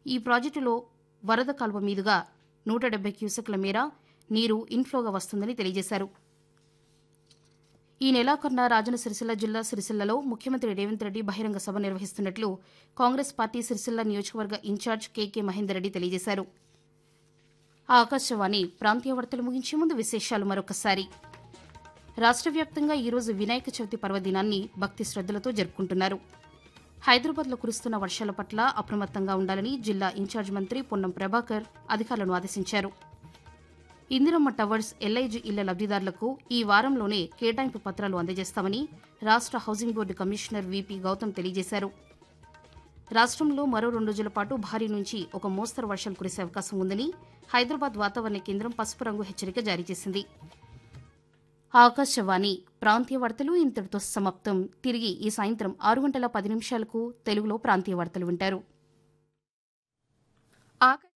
ఈ ప్రాజెక్టులో వరద కాలువ మీదుగా నూట డెబ్బై క్యూసెక్ల మేర నీరు ఇన్ఫ్లోగా వస్తుందని తెలియజేశారు ఈ నెలాఖరున రాజన్న సిరిసిల్ల జిల్లా సిరిసిల్లలో ముఖ్యమంత్రి రేవంత్ రెడ్డి బహిరంగ సభ నిర్వహిస్తున్నట్లు కాంగ్రెస్ పార్టీ సిరిసిల్ల నియోజకవర్గ ఇన్ఛార్జ్ కేకే మహేందర్ రెడ్డి తెలియజేశారు ఆకాశవాణి ప్రాంతీయ వార్తలు ముగించే ముందు విశేషాలు మరొకసారి రాష్ట్ర వ్యాప్తంగా ఈరోజు వినాయక చవితి పర్వదినాన్ని భక్తి శ్రద్దలతో జరుపుకుంటున్నారు హైదరాబాద్లో కురుస్తున్న వర్షాల పట్ల అప్రమత్తంగా ఉండాలని జిల్లా ఇన్ఛార్జ్ మంత్రి పొన్నం ప్రభాకర్ అధికారులను ఆదేశించారు ఇందిరమ్మ టవర్స్ ఎల్ఐజీ ఇళ్ల లబ్దిదారులకు ఈ వారంలోనే కేటాయింపు పత్రాలు అందజేస్తామని రాష్ట్ర housing board commissioner VP Gautam తెలియజేశారు రాష్ట్రంలో మరో రెండు రోజుల పాటు భారీ నుంచి ఒక మోస్తరు వర్షాలు కురిసే అవకాశం ఉందని హైదరాబాద్ వాతావరణ కేంద్రం పసుపు రంగు హెచ్చరిక జారీ చేసింది ఆకాశవాణి ప్రాంతీయ వార్తలు ఇంతటితో సమాప్తం తిరిగి ఈ సాయంత్రం ఆరు గంటల పది నిమిషాలకు తెలుగులో ప్రాంతీయ వార్తలు వింటారు ఆక